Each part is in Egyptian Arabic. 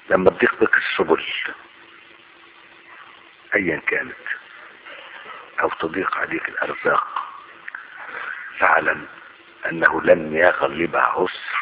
لما تضيق بك السبل ايا كانت او تضيق عليك الارزاق فاعلم انه لن يغلب عسر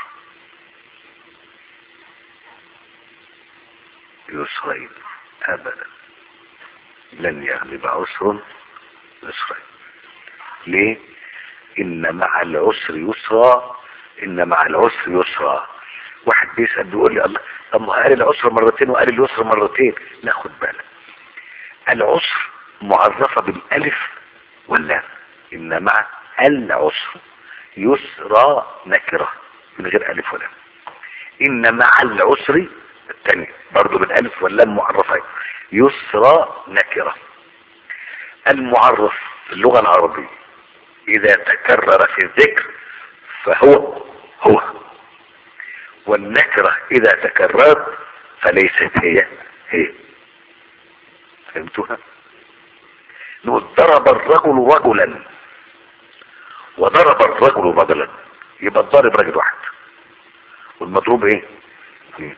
يسرين ابدا لن يغلب عسر يسرين ليه ان مع العسر يسرا ان مع العسر يسرا واحد بيسأل بيقول لي الله طب ما قال العسر مرتين وقال اليسر مرتين لا خد بالك العسر معرفة بالالف واللام ان مع العسر يسرى نكرة من غير الف ولام ان مع العسر الثاني برضو بالالف واللام معرفة يسرى نكرة المعرف في اللغة العربية اذا تكرر في الذكر فهو هو والنكرة اذا تكررت فليست هي هي فهمتوها نقول ضرب الرجل رجلا وضرب الرجل رجلا يبقى الضارب رجل واحد والمضروب ايه اثنين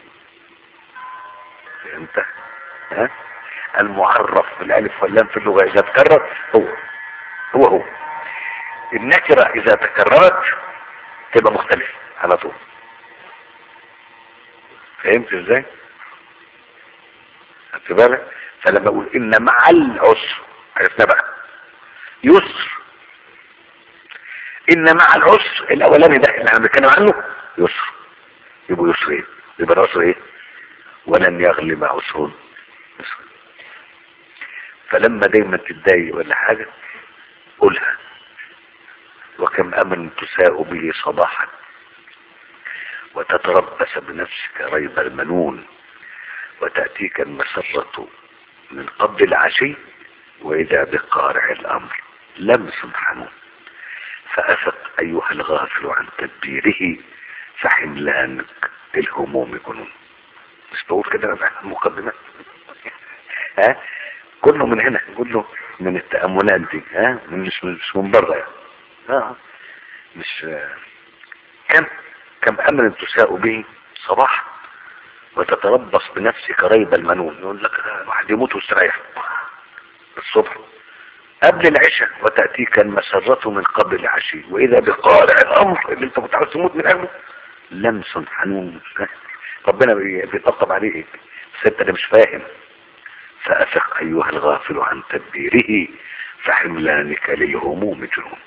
فهمت ها المعرف بالالف واللام في اللغة اذا تكرر هو هو هو النكرة اذا تكررت تبقى مختلف على طول فهمت ازاي خدت بالك فلما اقول ان مع العسر عرفنا بقى يسر ان مع العسر الاولاني ده اللي احنا بنتكلم عنه يسر يبقوا يسرين يبقى العسر ايه ولن يغلب عسر يسر فلما دايما تتضايق ولا حاجه قولها وكم امن تساء به صباحا وتتربص بنفسك ريب المنون وتأتيك المسرة من قبل العشي وإذا بقارع الأمر لمس حنون فأفق أيها الغافل عن تدبيره فحملانك للهموم جنون مش بقول كده أنا مقدمة ها كله من هنا كله من التأملات دي ها مش مش من بره يعني ها مش كم كم امر تساء به صباح وتتربص بنفسك ريب المنون يقول لك واحد يموت واستريح الصبح قبل العشاء وتأتيك المسرة من قبل العشي وإذا بقارع الأمر اللي أنت كنت عاوز تموت من أجله لمس حنون ربنا بيطبطب عليك بس أنت اللي مش فاهم فأفق أيها الغافل عن تدبيره فحملانك للهموم جنون